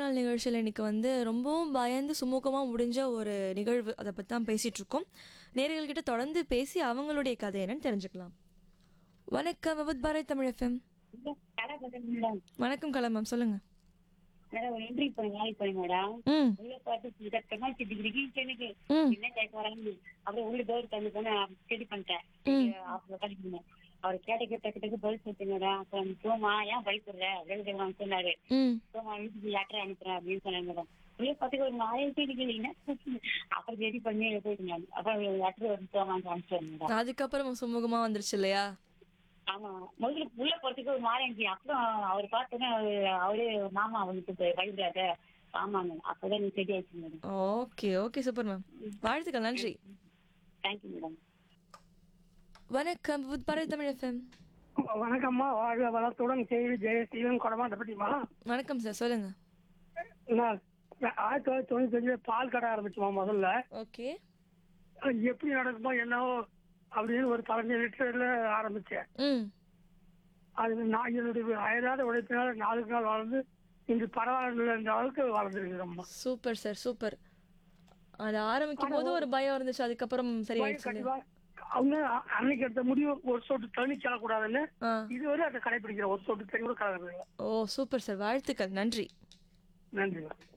நாள் நிகழ்ச்சியில் இன்னைக்கு வந்து ரொம்பவும் பயந்து சுமூகமாக முடிஞ்ச ஒரு நிகழ்வு அதை பற்றி தான் பேசிகிட்டு இருக்கோம் நேயர்கள்கிட்ட தொடர்ந்து பேசி அவங்களுடைய கதை என்னன்னு தெரிஞ்சுக்கலாம் வணக்கம் விபத் பாரத் தமிழ் எஃப்எம் கடை பக்கத்துல மேடம் வணக்கம் கலா மேம் சொல்லுங்கள் மேடம் ஒரு இன்டர்வியூ பண்ணி வேலைக்கு போய் மேடம் ம் உள்ள பார்த்து சத்தமா சிட்டி கிரிக்கி எனக்கு ம் என்ன கேட்க வராங்க அப்புறம் உள்ள டோர் தந்து போன ரெடி பண்ணிட்டேன் ம். அப்புறம் படிக்கணும் அவர் கேட்ட கேட்ட கிட்ட பதில் சொல்லிட்டு மேடம் அப்புறம் சோமா ஏன் பயப்படுற அப்படின்னு கேட்கலாம் சொன்னாரு ம் சோமா வீட்டுக்கு லெட்டர் அனுப்புறேன் அப்படின்னு சொன்னாங்க மேடம் உள்ள பார்த்துக்கு ஒரு நாலாயிரத்தி இருக்கு என்ன அப்புறம் ரெடி பண்ணி போயிட்டு மேடம் அப்புறம் லெட்டர் வந்து சோமான்னு அனுப்பிச்சாரு மேடம் அதுக்கப்புறம் சுமூகமாக வந்துருச்சு இல்லையா ஆமா முதல்ல உள்ள போறதுக்கு ஒரு மாதிரி இருந்துச்சு அப்புறம் அவர் பார்த்தோன்னே அவரே மாமா அவனுக்கு பயப்படாத ஆமாங்க அப்பதான் நீ சரியாச்சு madam okay okay super ma'am வாழ்த்துக்கள் நன்றி தேங்க்யூ மேடம் வணக்கம் விபத் பாரத் தமிழ் எஃப்எம் வணக்கம்மா வாழ்க வளத்துடன் செய்தி ஜெயசீலன் கொடமாட்டப்பட்டிமா வணக்கம் சார் சொல்லுங்கள் நான் ஆயிரத்தி தொள்ளாயிரத்தி தொண்ணூத்தி அஞ்சுல பால் கடை ஆரம்பிச்சுமா முதல்ல ஓகே அது எப்படி நடக்குமோ என்னவோ அப்படின்னு ஒரு பதினஞ்சு லிட்டர்ல ஆரம்பிச்சேன் ம் அது நான் என்னுடைய அயராத உழைப்பினால நாளுக்கு நாள் வளர்ந்து இன்று பரவாயில்ல என்ற அளவுக்கு வளர்ந்துருக்குறோம்மா சூப்பர் சார் சூப்பர் அது ஆரம்பிக்கும் போது ஒரு பயம் இருந்துச்சு அதுக்கப்புறம் சரியாயிடுச்சு இல்லையா? கண்டிப்பா அவங்க அ- அன்னைக்கு எடுத்த முடிவு ஒரு சொட்டு தண்ணி செல்லக்கூடாதுன்னு ஆ இதுவரை அதை கடைபிடிக்கிறேன் ஒரு சொட்டு தண்ணி கூட கலக்குறது ஓ சூப்பர் சார் வாழ்த்துக்கள் நன்றி நன்றி